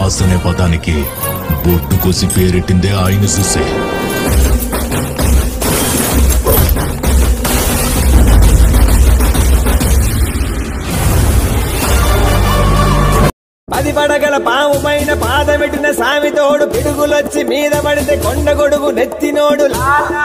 boss అనే పదానికి బొట్టు కోసి పేరెట్టిందే ఆయన చూసే పది పడగల పాము పైన పాదమెట్టిన సామితోడు పిడుగులొచ్చి మీద పడితే కొండ గొడుగు నెత్తినోడు లాలా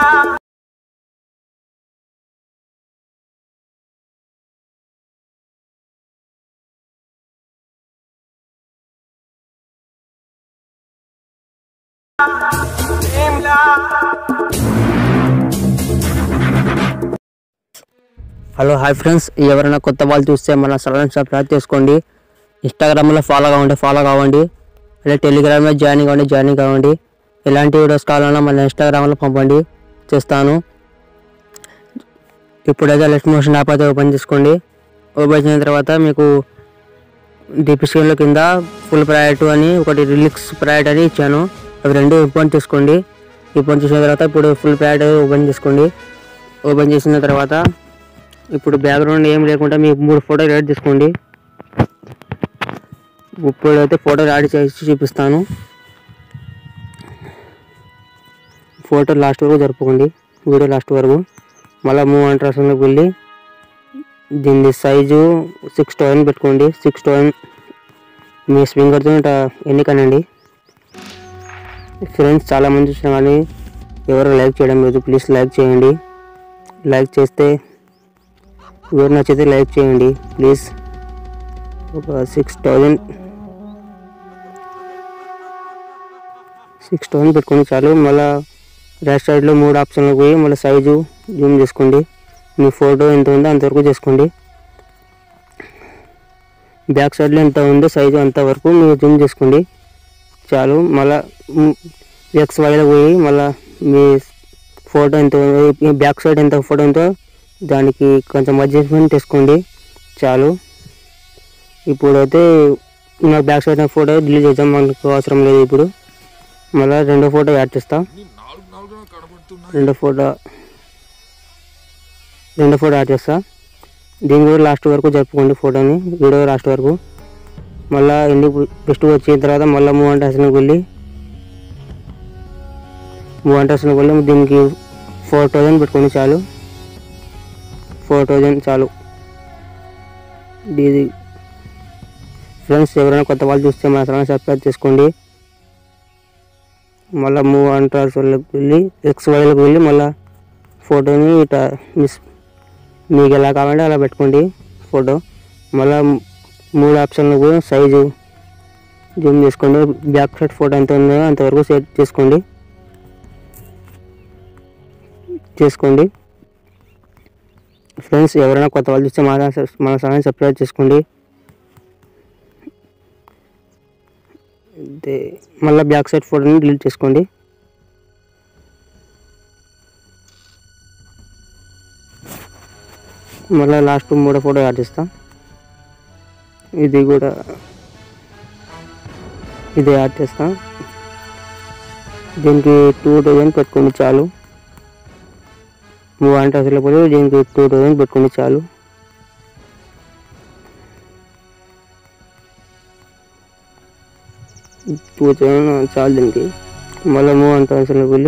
హలో హాయ్ ఫ్రెండ్స్ ఎవరైనా కొత్త వాళ్ళు చూస్తే మన సలహా సబ్స్క్రైబ్ చేసుకోండి ఇన్స్టాగ్రామ్లో ఫాలో కావండి ఫాలో కావండి అలాగే టెలిగ్రామ్లో జాయిన్ కావండి జాయిన్ కావండి ఎలాంటి వీడియోస్ కావాలన్నా మన ఇన్స్టాగ్రామ్లో పంపండి చేస్తాను ఇప్పుడైతే లెఫ్ట్ మోషన్ యాప్ అయితే ఓపెన్ చేసుకోండి ఓపెన్ చేసిన తర్వాత మీకు డిపి స్క్రీన్లో కింద ఫుల్ ప్రయారిట్ అని ఒకటి రిలిక్స్ ప్రయారిట్ అని ఇచ్చాను అవి రెండు ఓపెన్ చేసుకోండి ఓపెన్ చేసిన తర్వాత ఇప్పుడు ఫుల్ ప్రయారిట్ ఓపెన్ చేసుకోండి ఓపెన్ చేసిన తర్వాత ఇప్పుడు బ్యాక్గ్రౌండ్ ఏం లేకుండా మీకు మూడు ఫోటోలు యాడ్ చేసుకోండి ఇప్పుడు అయితే ఫోటోలు యాడ్ చేసి చూపిస్తాను ఫోటో లాస్ట్ వరకు జరుపుకోండి వీడియో లాస్ట్ వరకు మళ్ళీ మూవ్ అంట్రాసన్లోకి వెళ్ళి దీని సైజు సిక్స్ థౌసండ్ పెట్టుకోండి సిక్స్ థౌసండ్ మీ స్వింగర్తో ఇట్లా ఎన్నికనండి ఫ్రెండ్స్ చాలామంది చూసినా కానీ ఎవరు లైక్ చేయడం లేదు ప్లీజ్ లైక్ చేయండి లైక్ చేస్తే ఎవరు నచ్చితే లైక్ చేయండి ప్లీజ్ ఒక సిక్స్ థౌజండ్ సిక్స్ థౌజండ్ పెట్టుకోండి చాలు మళ్ళీ రైట్ సైడ్లో మూడు ఆప్షన్లకు పోయి మళ్ళీ సైజు జూమ్ చేసుకోండి మీ ఫోటో ఎంత ఉందో అంతవరకు చేసుకోండి బ్యాక్ సైడ్లో ఎంత ఉందో సైజు అంతవరకు మీరు జూమ్ చేసుకోండి చాలు మళ్ళీ ఎక్స్ వైలో పోయి మళ్ళీ మీ ఫోటో ఎంత ఉందో, బ్యాక్ సైడ్ ఎంత ఫోటో ఉందో దానికి కొంచెం అడ్జస్ట్మెంట్ చేసుకోండి చాలు ఇప్పుడైతే నాకు బ్యాక్ సైడ్ ఫోటో డిలీట్ చేద్దాం మనకు అవసరం లేదు ఇప్పుడు మళ్ళీ రెండో ఫోటో యాడ్ చేస్తా రెండో ఫోటో రెండో ఫోటో యాడ్ చేస్తా దీని కూడా లాస్ట్ వరకు జరుపుకోండి ఫోటోని వీడియో లాస్ట్ వరకు మళ్ళీ ఎన్ని బెస్ట్ వచ్చిన తర్వాత మళ్ళీ మూవ్ అంటే హసన్కి వెళ్ళి మూవ్ అంటే హసన్కి వెళ్ళి దీనికి ఫోర్ థౌజండ్ పెట్టుకోండి చాలు ఫోర్ థౌజండ్ చాలు ఇది ఫ్రెండ్స్ ఎవరైనా కొత్త వాళ్ళు చూస్తే మన ఛానల్ సబ్స్క్రైబ్ చేసుకోండి మళ్ళీ మూవ్ అంటార్స్ వాళ్ళకి వెళ్ళి ఎక్స్ వైలకు వెళ్ళి మళ్ళీ ఫోటోని ఇట్లా మిస్ మీకు ఎలా కావాలంటే అలా పెట్టుకోండి ఫోటో మళ్ళీ మూడు ఆప్షన్లు కూడా సైజు జూమ్ చేసుకోండి బ్యాక్ సైడ్ ఫోటో ఎంత ఉందో అంతవరకు సెట్ చేసుకోండి చేసుకోండి ఫ్రెండ్స్ ఎవరైనా కొత్త వాళ్ళు చూస్తే మన మన ఛానల్ సబ్స్క్రైబ్ చేసుకోండి అంతే మళ్ళీ బ్యాక్ సైడ్ ఫోటోని డిలీట్ చేసుకోండి మళ్ళీ లాస్ట్ మూడో ఫోటో యాడ్ చేస్తాం ఇది కూడా ఇది యాడ్ చేస్తాం దీనికి టూ థౌజండ్ పెట్టుకోండి చాలు మూవ్ అంటే అసలు పోతే దీనికి టూ థౌజండ్ పెట్టుకోండి చాలు టూ థౌజండ్ చాలు దీనికి మళ్ళీ మూవ్ అంటే అసలు వెళ్ళి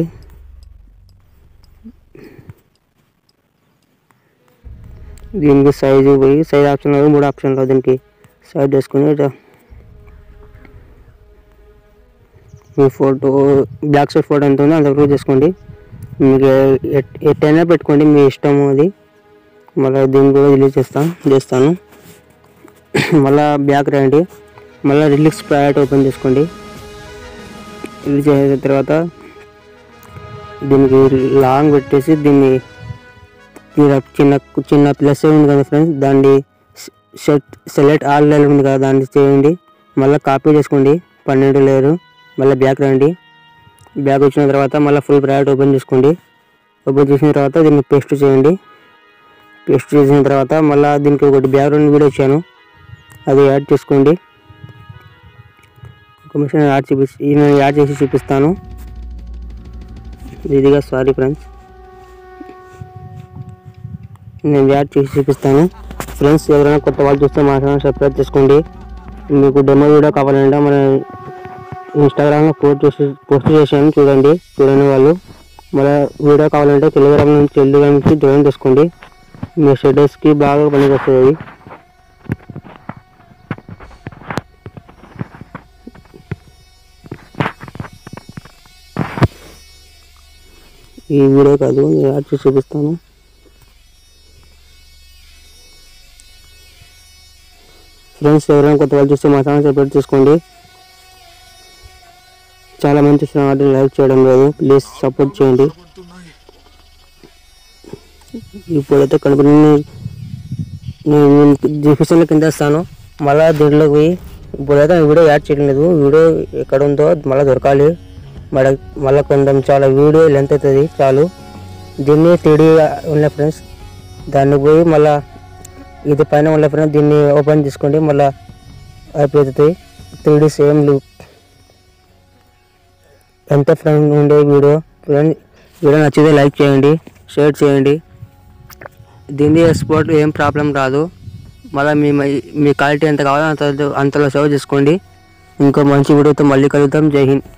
దీనికి సైజు పోయి సైజ్ ఆప్షన్ మూడు ఆప్షన్లు దీనికి సైడ్ చేసుకుని ఇట్లా మీ ఫోటో బ్యాక్ సైడ్ ఫోటో ఎంత ఉందో అంతవరకు చేసుకోండి మీకు ఎట్- ఎట్టైనా పెట్టుకోండి మీ ఇష్టం అది మళ్ళీ దీన్ని కూడా రిలీజ్ చేస్తాను చేస్తాను మళ్ళీ బ్యాక్ రండి మళ్ళీ రిలీక్స్ ప్రయారిటీ ఓపెన్ చేసుకోండి రిలీజ్ చేసిన తర్వాత దీనికి లాంగ్ పెట్టేసి దీన్ని ఈడ చిన్న చిన్న ప్లస్ ఉంది కదా ఫ్రెండ్స్ దాన్ని సెట్ సెలెక్ట్ ఆల్ లేయర్ ఉంది కదా దాన్ని చేయండి మళ్ళీ కాపీ చేసుకోండి పన్నెండు లేరు మళ్ళీ బ్యాక్ రండి బ్యాక్ వచ్చిన తర్వాత మళ్ళీ ఫుల్ ప్రయారిటీ ఓపెన్ చేసుకోండి ఓపెన్ చేసిన తర్వాత దీన్ని పేస్ట్ చేయండి పేస్ట్ చేసిన తర్వాత మళ్ళీ దీనికి ఒకటి బ్యాక్గ్రౌండ్ వీడియో ఇచ్చాను అది యాడ్ చేసుకోండి ఒక మిషన్ యాడ్ చూపి నేను యాడ్ చేసి చూపిస్తాను ఇదిగా సారీ ఫ్రెండ్స్ నేను యాడ్ చేసి చూపిస్తాను ఫ్రెండ్స్ ఎవరైనా కొత్త వాళ్ళు చూస్తే మా ఛానల్ సబ్స్క్రైబ్ చేసుకోండి మీకు డెమో వీడియో కావాలంటే మన ఇన్స్టాగ్రామ్లో పోస్ట్ చేసి పోస్ట్ చేశాను చూడండి చూడని వాళ్ళు మళ్ళీ వీడియో కావాలంటే టెలిగ్రామ్ నుంచి టెలిగ్రామ్ నుంచి జాయిన్ చేసుకోండి మీ స్టేటస్కి బాగా పనికొస్తుంది అది ఈ వీడియో కాదు యాడ్ చేసి చూపిస్తాను ఫ్రెండ్స్ ఎవరైనా కొత్త వాళ్ళు చూస్తే మా ఛానల్ సపోర్ట్ చేసుకోండి చాలా మంది చూస్తున్నారు కాబట్టి లైక్ చేయడం లేదు ప్లీజ్ సపోర్ట్ చేయండి ఇప్పుడైతే కనిపించి నేను డిస్క్రిప్షన్లో కింద ఇస్తాను మళ్ళీ దీంట్లోకి పోయి ఇప్పుడైతే వీడియో యాడ్ చేయడం లేదు వీడియో ఎక్కడ ఉందో మళ్ళీ దొరకాలి మళ్ళీ మళ్ళీ కొంచెం చాలా వీడియో లెంత్ అవుతుంది చాలు దీన్ని త్రీడీ ఉన్నాయి ఫ్రెండ్స్ దాన్ని పోయి మళ్ళీ ఇది పైన ఉన్న ఫ్రెండ్స్ దీన్ని ఓపెన్ చేసుకోండి మళ్ళీ అయిపోతుంది త్రీ సేమ్ లుక్ ఎంత ఫ్రెండ్ ఉండే వీడియో ఫ్రెండ్ వీడియో నచ్చితే లైక్ చేయండి షేర్ చేయండి దీని ఎక్స్పోర్ట్ ఏం ప్రాబ్లం రాదు మళ్ళీ మీ మీ క్వాలిటీ ఎంత కావాలో అంత అంతలో సేవ్ చేసుకోండి ఇంకో మంచి వీడియోతో మళ్ళీ కలుద్దాం జై హింద్